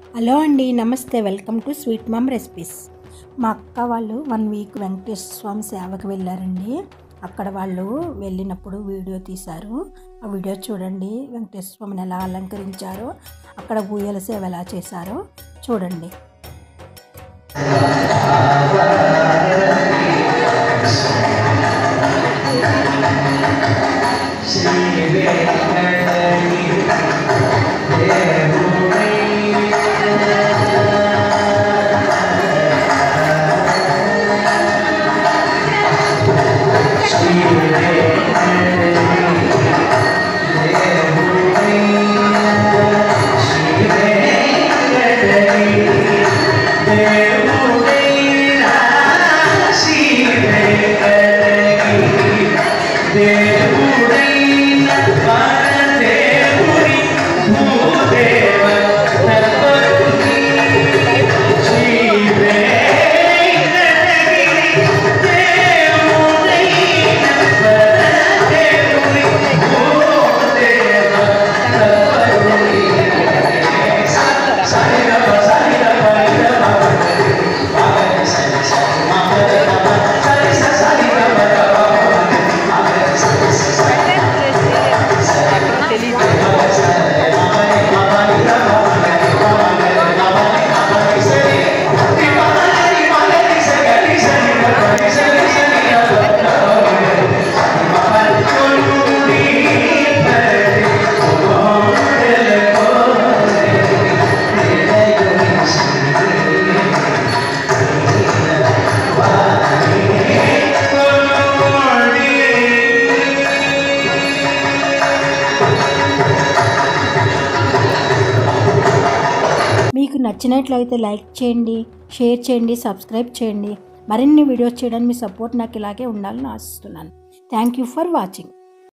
hello అండి నమస్తే welcome to sweet mom recipes మా అక్క వాళ్ళు వన్ వీక్ వెంకటేశ్వర స్వామి సేవకి వెళ్ళారండి అక్కడ వాళ్ళు వెళ్ళినప్పుడు వీడియో తీశారు ఆ వీడియో చూడండి వెంకటేశ్వర స్వామిని ఎలా అలంకరించారో అక్కడ ఊయల సేవ ఎలా చేశారో చూడండి మీకు నచ్చినట్లయితే లైక్ చేయండి షేర్ చేయండి సబ్స్క్రైబ్ చేయండి మరిన్ని వీడియోస్ చేయడానికి మీ సపోర్ట్ నాకు ఇలాగే ఉండాలని ఆశిస్తున్నాను థ్యాంక్ యూ ఫర్ వాచింగ్